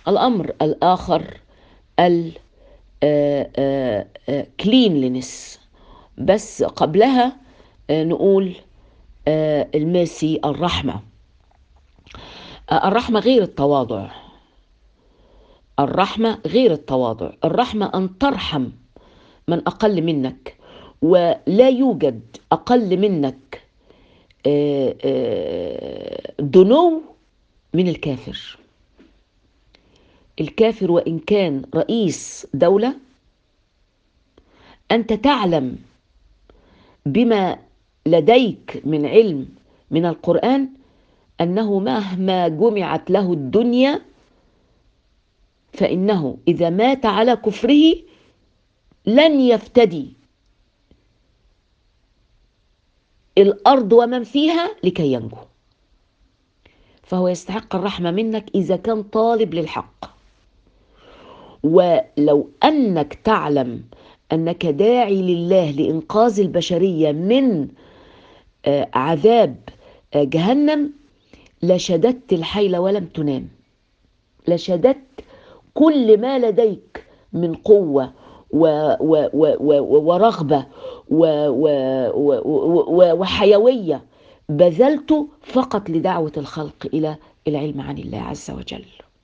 الأمر الآخر ال كلينلينس بس قبلها آه، نقول آه، الميسي الرحمة آه، الرحمة غير التواضع الرحمة غير التواضع الرحمة أن ترحم من أقل منك ولا يوجد أقل منك آه، آه، دنو من الكافر الكافر وإن كان رئيس دولة أنت تعلم بما لديك من علم من القرآن أنه مهما جمعت له الدنيا فإنه إذا مات على كفره لن يفتدي الأرض ومن فيها لكي ينجو فهو يستحق الرحمة منك إذا كان طالب للحق ولو أنك تعلم أنك داعي لله لإنقاذ البشرية من آه، عذاب آه، جهنم لشددت الحيل ولم تنام لشددت كل ما لديك من قوة و و و و ورغبة و و و و وحيوية بذلته فقط لدعوة الخلق إلى العلم عن الله عز وجل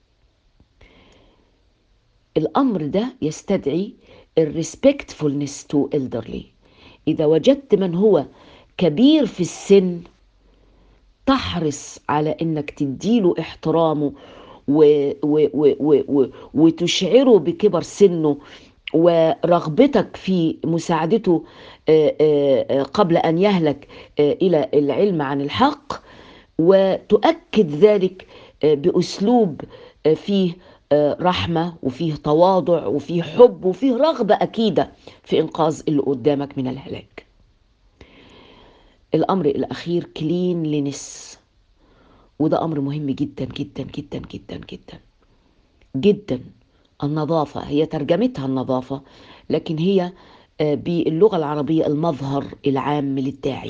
الأمر ده يستدعي الريسبكتفولنس تو elderly إذا وجدت من هو كبير في السن تحرص على انك تديله احترامه و و و و و وتشعره بكبر سنه ورغبتك في مساعدته آه، آه، آه، قبل ان يهلك آه، الى العلم عن الحق وتؤكد ذلك آه، باسلوب آه، فيه آه، رحمه وفيه تواضع وفيه حب وفيه رغبه اكيده في انقاذ اللي قدامك من الهلاك. الامر الاخير كلينلينس وده امر مهم جدا جدا جدا جدا جدا جدا النظافه هي ترجمتها النظافه لكن هي آه، باللغه العربيه المظهر العام للداعي